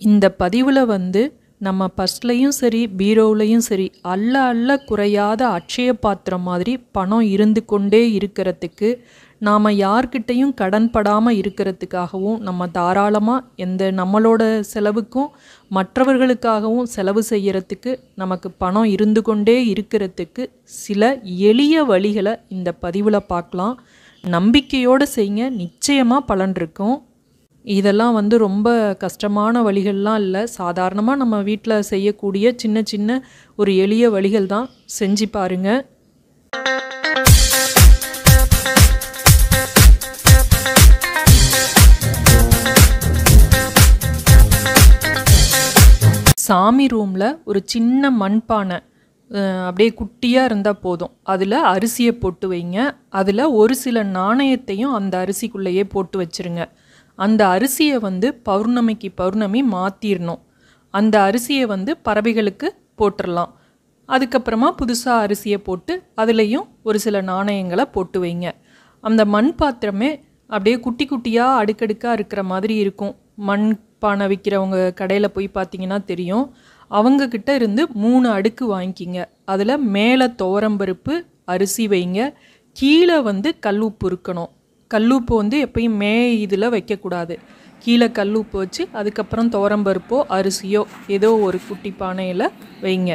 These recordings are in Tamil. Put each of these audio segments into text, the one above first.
இந்த பதிவில் வந்து நம்ம பர்ஸ்லையும் சரி பீரோவுலையும் சரி அள்ள அள்ள குறையாத அட்சய பாத்திரம் மாதிரி பணம் இருந்து கொண்டே இருக்கிறதுக்கு நாம் யார்கிட்டையும் கடன் படாமல் இருக்கிறதுக்காகவும் நம்ம தாராளமாக எந்த நம்மளோட செலவுக்கும் மற்றவர்களுக்காகவும் செலவு செய்யறதுக்கு நமக்கு பணம் இருந்து கொண்டே இருக்கிறதுக்கு சில எளிய வழிகளை இந்த பதிவில் பார்க்கலாம் நம்பிக்கையோடு செய்யுங்க நிச்சயமாக பலன் இருக்கும் இதெல்லாம் வந்து ரொம்ப கஷ்டமான வழிகள்லாம் இல்லை சாதாரணமாக நம்ம வீட்டில் செய்யக்கூடிய சின்ன சின்ன ஒரு எளிய வழிகள் தான் செஞ்சு பாருங்க சாமி ரூமில் ஒரு சின்ன மண்பானை அஹ், அப்படியே குட்டியாக இருந்தால் போதும் அதில் அரிசியை போட்டு வைங்க அதில் ஒரு சில நாணயத்தையும் அந்த அரிசிக்குள்ளேயே போட்டு வச்சிருங்க அந்த அரிசியை வந்து பௌர்ணமிக்கு பௌர்ணமி மாற்றிடணும் அந்த அரிசியை வந்து பறவைகளுக்கு போட்டுடலாம் அதுக்கப்புறமா புதுசாக அரிசியை போட்டு அதுலேயும் ஒரு சில நாணயங்களை போட்டு வைங்க அந்த மண் பாத்திரமே அப்படியே குட்டி குட்டியாக அடுக்கடுக்காக இருக்கிற மாதிரி இருக்கும் மண் பானை விற்கிறவங்க கடையில் போய் பார்த்தீங்கன்னா தெரியும் அவங்கக்கிட்ட இருந்து மூணு அடுக்கு வாங்கிக்கிங்க அதில் மேலே துவரம்பருப்பு அரிசி வைங்க கீழே வந்து கல்லுப்பு இருக்கணும் கல்லுப்பு வந்து எப்பயும் மே இதில் வைக்கக்கூடாது கீழே கல்லுப்பு வச்சு அதுக்கப்புறம் துவரம்பருப்போ அரிசியோ ஏதோ ஒரு குட்டி பானையில் வைங்க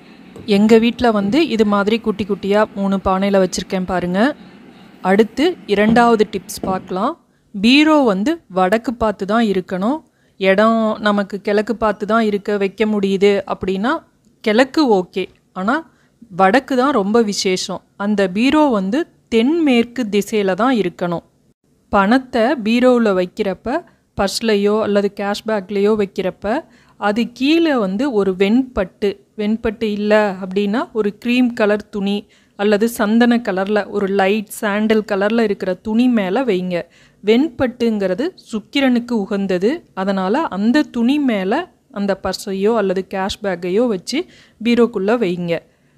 எங்கள் வீட்டில் வந்து இது மாதிரி குட்டி குட்டியாக மூணு பானையில் வச்சுருக்கேன் பாருங்கள் அடுத்து இரண்டாவது டிப்ஸ் பார்க்கலாம் பீரோ வந்து வடக்கு பார்த்து தான் இருக்கணும் இடம் நமக்கு கிழக்கு பார்த்து தான் இருக்க வைக்க முடியுது அப்படின்னா கிழக்கு ஓகே ஆனால் வடக்கு தான் ரொம்ப விசேஷம் அந்த பீரோ வந்து தென்மேற்கு திசையில் தான் இருக்கணும் பணத்தை பீரோவில் வைக்கிறப்ப பர்ஸ்லையோ அல்லது கேஷ்பேக்லேயோ வைக்கிறப்ப அது கீழே வந்து ஒரு வெண்பட்டு வெண்பட்டு இல்லை அப்படின்னா ஒரு க்ரீம் கலர் துணி அல்லது சந்தன கலரில் ஒரு லைட் சாண்டல் கலரில் இருக்கிற துணி மேலே வைங்க வெண்பட்டுங்கிறது சுக்கிரனுக்கு உகந்தது அதனால் அந்த துணி மேலே அந்த பர்ஸையோ அல்லது கேஷ்பேக்கையோ வச்சு பீரோக்குள்ளே வைங்க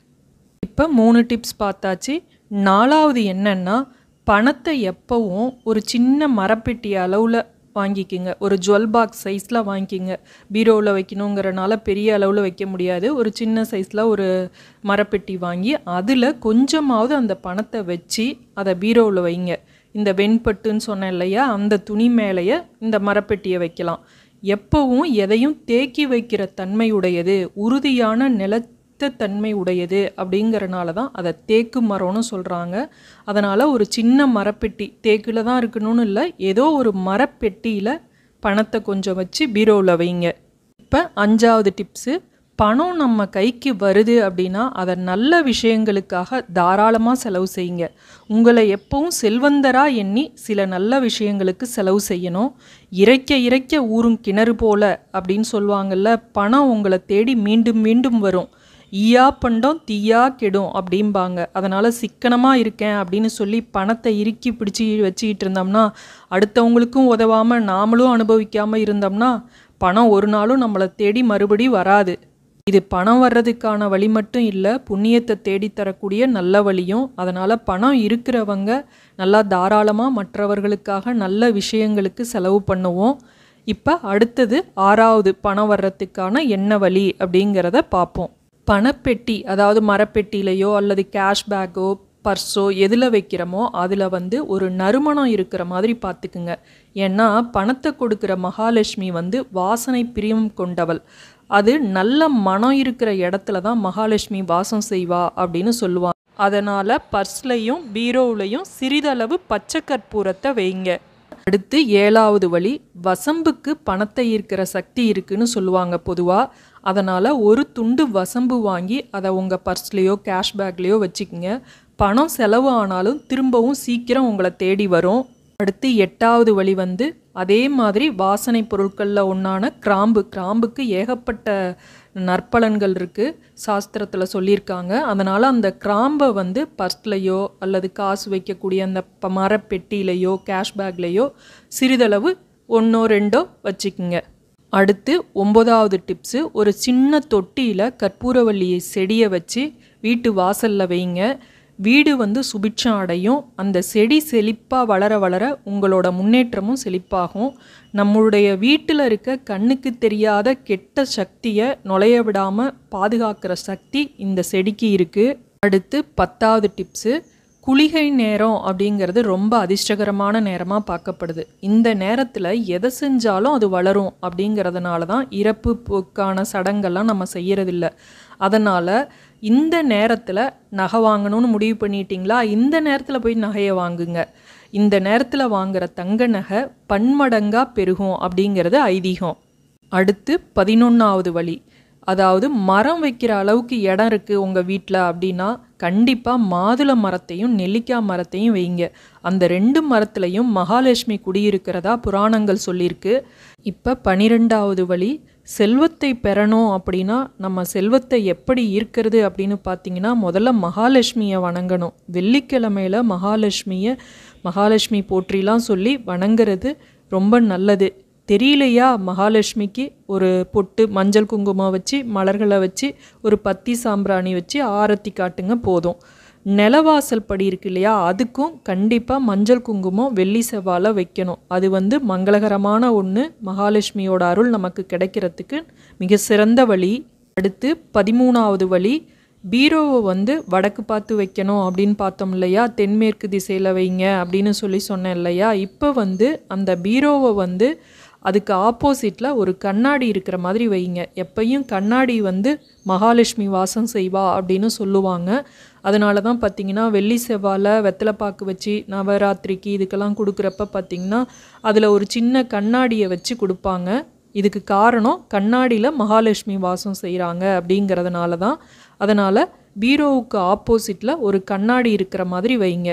இப்போ மூணு டிப்ஸ் பார்த்தாச்சு நாலாவது என்னன்னா பணத்தை எப்பவும் ஒரு சின்ன மரப்பெட்டி அளவில் வாங்கிக்கிங்க ஒரு ஜுவல் பாக்ஸ் சைஸில் வாங்கிக்கிங்க பீரோவில் வைக்கணுங்கிறனால பெரிய அளவில் வைக்க முடியாது ஒரு சின்ன சைஸில் ஒரு மரப்பெட்டி வாங்கி அதில் கொஞ்சமாவது அந்த பணத்தை வச்சு அதை பீரோவில் வைங்க இந்த வெண்பட்டுன்னு சொன்னேன் இல்லையா அந்த துணி மேலேயே இந்த மரப்பெட்டியை வைக்கலாம் எப்பவும் எதையும் தேக்கி வைக்கிற தன்மை உடையது உறுதியான நிலத்த தன்மை உடையது அப்படிங்கறனால தான் அதை தேக்கு மரம்னு சொல்கிறாங்க அதனால் ஒரு சின்ன மரப்பெட்டி தேக்கில் தான் இருக்கணும்னு இல்லை ஏதோ ஒரு மரப்பெட்டியில் பணத்தை கொஞ்சம் வச்சு பீரோவில் வைங்க இப்போ அஞ்சாவது டிப்ஸு பணம் நம்ம கைக்கு வருது அப்படின்னா அதை நல்ல விஷயங்களுக்காக தாராளமாக செலவு செய்யுங்க உங்களை எப்பவும் செல்வந்தரா எண்ணி சில நல்ல விஷயங்களுக்கு செலவு செய்யணும் இறைக்க இறைக்க ஊறும் கிணறு போல அப்படின்னு சொல்லுவாங்கல்ல பணம் உங்களை தேடி மீண்டும் மீண்டும் வரும் ஈயா பண்டம் தீயா கெடும் அப்படிம்பாங்க அதனால் சிக்கனமாக இருக்கேன் அப்படின்னு சொல்லி பணத்தை இறுக்கி பிடிச்சி வச்சுக்கிட்டு இருந்தோம்னா அடுத்தவங்களுக்கும் உதவாமல் நாமளும் அனுபவிக்காமல் இருந்தோம்னா பணம் ஒரு நாளும் நம்மளை தேடி மறுபடி வராது இது பணம் வர்றதுக்கான வழி மட்டும் இல்லை புண்ணியத்தை தேடி தரக்கூடிய நல்ல வழியும் அதனால் பணம் இருக்கிறவங்க நல்லா தாராளமாக மற்றவர்களுக்காக நல்ல விஷயங்களுக்கு செலவு பண்ணுவோம் இப்போ அடுத்தது ஆறாவது பணம் வர்றதுக்கான என்ன வழி அப்படிங்கிறத பார்ப்போம் பணப்பெட்டி அதாவது மரப்பெட்டியிலையோ அல்லது கேஷ் பேக்கோ பர்ஸோ எதில் வைக்கிறோமோ அதில் வந்து ஒரு நறுமணம் இருக்கிற மாதிரி பார்த்துக்குங்க ஏன்னா பணத்தை கொடுக்குற மகாலட்சுமி வந்து வாசனை பிரியம் கொண்டவள் அது நல்ல மனம் இருக்கிற இடத்துல தான் மகாலட்சுமி வாசம் செய்வா அப்படின்னு சொல்லுவாங்க அதனால் பர்ஸ்லையும் பீரோவுலையும் சிறிதளவு பச்சை கற்பூரத்தை வைங்க அடுத்து ஏழாவது வழி வசம்புக்கு பணத்தை ஈர்க்கிற சக்தி இருக்குன்னு சொல்லுவாங்க பொதுவாக அதனால் ஒரு துண்டு வசம்பு வாங்கி அதை உங்கள் பர்ஸ்லேயோ கேஷ்பேக்லேயோ வச்சுக்கோங்க பணம் செலவு ஆனாலும் திரும்பவும் சீக்கிரம் உங்களை தேடி வரும் அடுத்து எட்டாவது வழி வந்து அதே மாதிரி வாசனை பொருட்களில் ஒன்றான கிராம்பு கிராம்புக்கு ஏகப்பட்ட நற்பலன்கள் இருக்குது சாஸ்திரத்தில் சொல்லியிருக்காங்க அதனால் அந்த கிராம்பை வந்து பர்ஸ்லையோ அல்லது காசு வைக்கக்கூடிய அந்த ப- மரப்பெட்டியிலையோ கேஷ்பேக்லேயோ சிறிதளவு ஒன்றோ ரெண்டோ வச்சுக்குங்க அடுத்து ஒன்பதாவது டிப்ஸு ஒரு சின்ன தொட்டியில் கற்பூரவள்ளி செடியை வச்சு வீட்டு வாசலில் வைங்க வீடு வந்து சுபிட்சம் அடையும் அந்த செடி செழிப்பாக வளர வளர உங்களோட முன்னேற்றமும் செழிப்பாகும் நம்மளுடைய வீட்டில் இருக்க கண்ணுக்கு தெரியாத கெட்ட சக்தியை நுழைய விடாமல் பாதுகாக்கிற சக்தி இந்த செடிக்கு இருக்குது அடுத்து பத்தாவது டிப்ஸு குளிகை நேரம் அப்படிங்கிறது ரொம்ப அதிர்ஷ்டகரமான நேரமாக பார்க்கப்படுது இந்த நேரத்தில் எதை செஞ்சாலும் அது வளரும் அப்படிங்கிறதுனால தான் இறப்பு போக்கான சடங்கெல்லாம் நம்ம செய்யறதில்ல அதனால் இந்த நேரத்தில் நகை வாங்கணும்னு முடிவு பண்ணிட்டீங்களா இந்த நேரத்தில் போய் நகையை வாங்குங்க இந்த நேரத்தில் வாங்குற தங்க நகை பன்மடங்காக பெருகும் அப்படிங்கிறது ஐதீகம் அடுத்து பதினொன்றாவது வழி அதாவது மரம் வைக்கிற அளவுக்கு இடம் இருக்குது உங்கள் வீட்டில் அப்படின்னா கண்டிப்பாக மாதுளை மரத்தையும் நெல்லிக்காய் மரத்தையும் வைங்க அந்த ரெண்டு மரத்துலையும் மகாலட்சுமி குடியிருக்கிறதா புராணங்கள் சொல்லியிருக்கு இப்போ பனிரெண்டாவது வழி செல்வத்தை பெறணும் அப்படின்னா நம்ம செல்வத்தை எப்படி ஈர்க்கிறது அப்படின்னு பார்த்தீங்கன்னா முதல்ல மகாலட்சுமியை வணங்கணும் வெள்ளிக்கிழமையில மகாலட்சுமியை மகாலட்சுமி போற்றிலாம் சொல்லி வணங்குறது ரொம்ப நல்லது தெரியலையா மகாலட்சுமிக்கு ஒரு பொட்டு மஞ்சள் குங்குமம் வச்சு மலர்களை வச்சு ஒரு பத்தி சாம்பிராணி வச்சு ஆரத்தி காட்டுங்க போதும் நிலவாசல் படி இருக்கு இல்லையா அதுக்கும் கண்டிப்பாக மஞ்சள் குங்குமம் வெள்ளி செவ்வாழை வைக்கணும் அது வந்து மங்களகரமான ஒன்று மகாலட்சுமியோட அருள் நமக்கு கிடைக்கிறதுக்கு மிக சிறந்த வழி அடுத்து பதிமூணாவது வழி பீரோவை வந்து வடக்கு பார்த்து வைக்கணும் அப்படின்னு பார்த்தோம் இல்லையா தென்மேற்கு திசையில் வைங்க அப்படின்னு சொல்லி சொன்னேன் இல்லையா இப்போ வந்து அந்த பீரோவை வந்து அதுக்கு ஆப்போசிட்டில் ஒரு கண்ணாடி இருக்கிற மாதிரி வைங்க எப்பயும் கண்ணாடி வந்து மகாலட்சுமி வாசம் செய்வா அப்படின்னு சொல்லுவாங்க அதனால தான் பார்த்தீங்கன்னா வெள்ளி செவ்வாழை வெத்தலைப்பாக்கு வச்சு நவராத்திரிக்கு இதுக்கெல்லாம் கொடுக்குறப்ப பார்த்தீங்கன்னா அதில் ஒரு சின்ன கண்ணாடியை வச்சு கொடுப்பாங்க இதுக்கு காரணம் கண்ணாடியில் மகாலட்சுமி வாசம் செய்கிறாங்க அப்படிங்கிறதுனால தான் அதனால் பீரோவுக்கு ஆப்போசிட்டில் ஒரு கண்ணாடி இருக்கிற மாதிரி வைங்க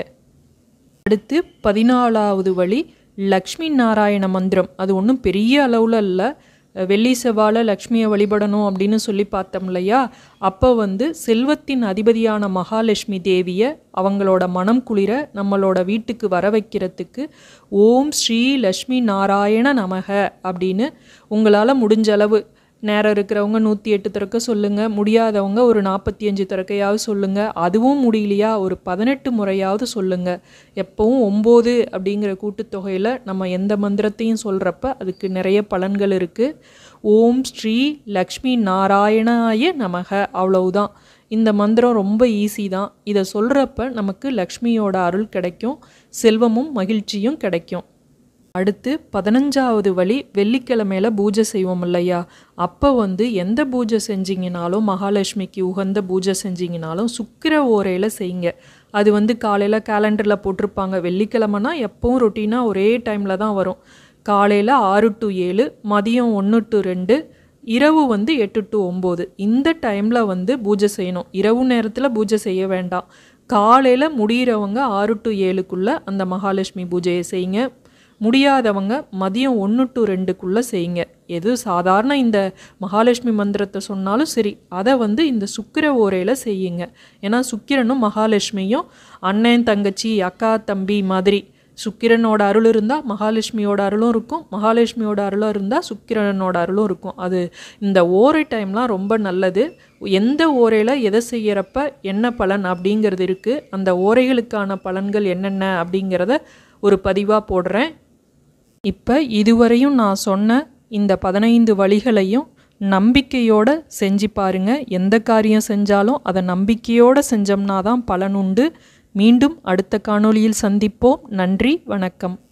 அடுத்து பதினாலாவது வழி லக்ஷ்மி நாராயண மந்திரம் அது ஒன்றும் பெரிய அளவில் இல்லை வெள்ளி செவ்வாழை லக்ஷ்மியை வழிபடணும் அப்படின்னு சொல்லி பார்த்தோம் இல்லையா அப்போ வந்து செல்வத்தின் அதிபதியான மகாலட்சுமி தேவியை அவங்களோட மனம் குளிர நம்மளோட வீட்டுக்கு வர வைக்கிறதுக்கு ஓம் ஸ்ரீ லக்ஷ்மி நாராயண நமக அப்படின்னு உங்களால் முடிஞ்ச அளவு நேரம் இருக்கிறவங்க நூற்றி எட்டு திறக்க சொல்லுங்கள் முடியாதவங்க ஒரு நாற்பத்தி அஞ்சு திறக்கையாவது சொல்லுங்கள் அதுவும் முடியலையா ஒரு பதினெட்டு முறையாவது சொல்லுங்கள் எப்போவும் ஒம்பது அப்படிங்கிற கூட்டுத்தொகையில் நம்ம எந்த மந்திரத்தையும் சொல்கிறப்ப அதுக்கு நிறைய பலன்கள் இருக்குது ஓம் ஸ்ரீ லக்ஷ்மி நாராயணாய நமக அவ்வளவுதான் இந்த மந்திரம் ரொம்ப ஈஸி தான் இதை சொல்கிறப்ப நமக்கு லக்ஷ்மியோட அருள் கிடைக்கும் செல்வமும் மகிழ்ச்சியும் கிடைக்கும் அடுத்து பதினஞ்சாவது வழி வெள்ளிக்கிழமையில பூஜை செய்வோம் இல்லையா அப்போ வந்து எந்த பூஜை செஞ்சீங்கனாலும் மகாலட்சுமிக்கு உகந்த பூஜை செஞ்சீங்கனாலும் சுக்கிர ஓரையில் செய்யுங்க அது வந்து காலையில் கேலண்டரில் போட்டிருப்பாங்க வெள்ளிக்கிழமைனா எப்பவும் ரொட்டீனாக ஒரே டைமில் தான் வரும் காலையில் ஆறு டு ஏழு மதியம் ஒன்று டு ரெண்டு இரவு வந்து எட்டு டு ஒம்பது இந்த டைமில் வந்து பூஜை செய்யணும் இரவு நேரத்தில் பூஜை செய்ய வேண்டாம் காலையில் முடிகிறவங்க ஆறு டு ஏழுக்குள்ளே அந்த மகாலட்சுமி பூஜையை செய்யுங்க முடியாதவங்க மதியம் ஒன்று டு ரெண்டுக்குள்ளே செய்யுங்க எது சாதாரண இந்த மகாலட்சுமி மந்திரத்தை சொன்னாலும் சரி அதை வந்து இந்த சுக்கிர ஓரையில் செய்யுங்க ஏன்னா சுக்கிரனும் மகாலட்சுமியும் அண்ணன் தங்கச்சி அக்கா தம்பி மாதிரி சுக்கிரனோட அருள் இருந்தால் மகாலட்சுமியோட அருளும் இருக்கும் மகாலட்சுமியோட அருளும் இருந்தால் சுக்கிரனோட அருளும் இருக்கும் அது இந்த ஓரை டைம்லாம் ரொம்ப நல்லது எந்த ஓரையில் எதை செய்யறப்ப என்ன பலன் அப்படிங்கிறது இருக்குது அந்த ஓரைகளுக்கான பலன்கள் என்னென்ன அப்படிங்கிறத ஒரு பதிவாக போடுறேன் இப்போ இதுவரையும் நான் சொன்ன இந்த பதினைந்து வழிகளையும் நம்பிக்கையோட செஞ்சு பாருங்க எந்த காரியம் செஞ்சாலும் அதை நம்பிக்கையோட செஞ்சோம்னா தான் பலனுண்டு மீண்டும் அடுத்த காணொளியில் சந்திப்போம் நன்றி வணக்கம்